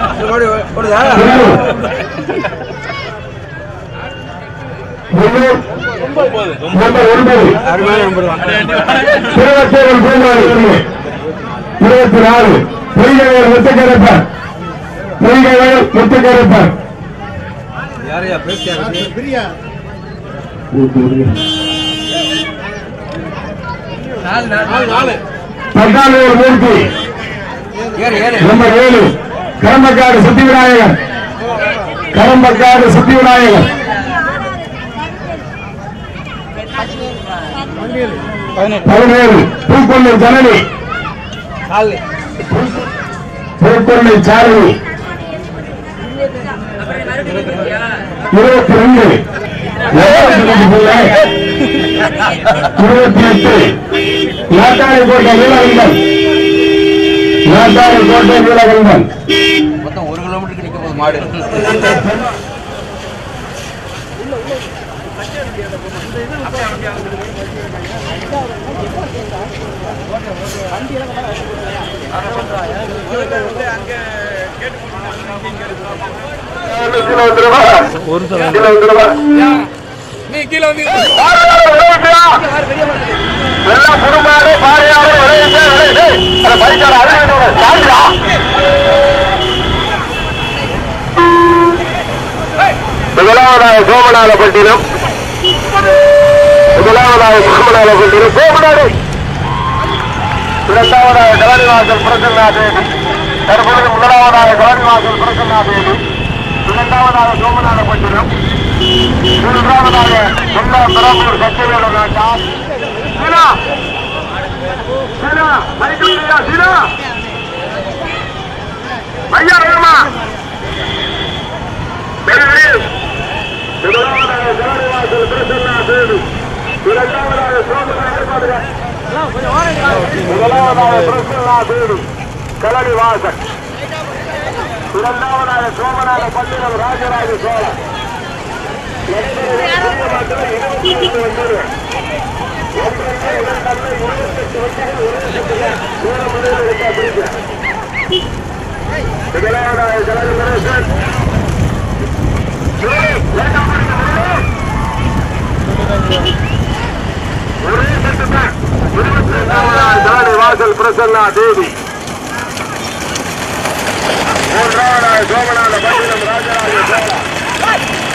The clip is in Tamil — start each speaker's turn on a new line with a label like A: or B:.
A: திருவத்தூர் பூமாரி இருபத்தி நாலு பொய்கைகள் முத்துக்கரைப்பர் பொய்கைகள் முத்துக்கரைப்பர் பத்தானூர் மூர்த்தி நம்பர் ஏழு கரம்பக்காடு சுத்தி விநாயகர் கரம்பக்காடு சுத்தி விநாயகர் பதினேழு பூக்கொள்ளை ஜனனி பூக்கொள்ளை சாரணி இருபத்தி ரெண்டு இருபத்தி எட்டு நாட்டாளி கோட்டை நீலகண்டன் நாட்டாளி கோட்டை நீலகண்டன்
B: மொத்தம் ஒரு கிலோமீட்டருக்கு நிக்க போகுது மாடு
A: கீழே வந்துருவா கீழே வந்துருவா எல்லாம் குடும்பாரு பாரியாரு பரிசார முதலாவதாக சோமநாதப்பட்டினம் முதலாவதாக சோமநாதப்பட்டினம் சோமநாடு இரண்டாவதாக கலனிவாசல் பிரசன்னா தேவி தற்பொழுது முதலாவதாக கலனிவாசல் பிரசன்னா தேவி இரண்டாவதாக சோமநாதப்பட்டினம் மூன்றாவதாக சொந்த பெரம்பூர் சத்தியவேல நாட்டா சீனா சீனா மைக்கியா சீனா ஐயா வேணுமா முதலாவதாக கலனிவாசல் பிரசன்னா தேவி இரண்டாவதாக சோமநாதப்பட்டினம் முதலாவதாக பிரசன்னா தேவி கலனிவாசல் இரண்டாவதாக சோமநாத பட்டினம் ராஜராஜ சோழன் வாசல் பிரசன்னா தேவி மூன்றாவதாக சோமநாத பட்டினம் ராஜராஜ சோழன்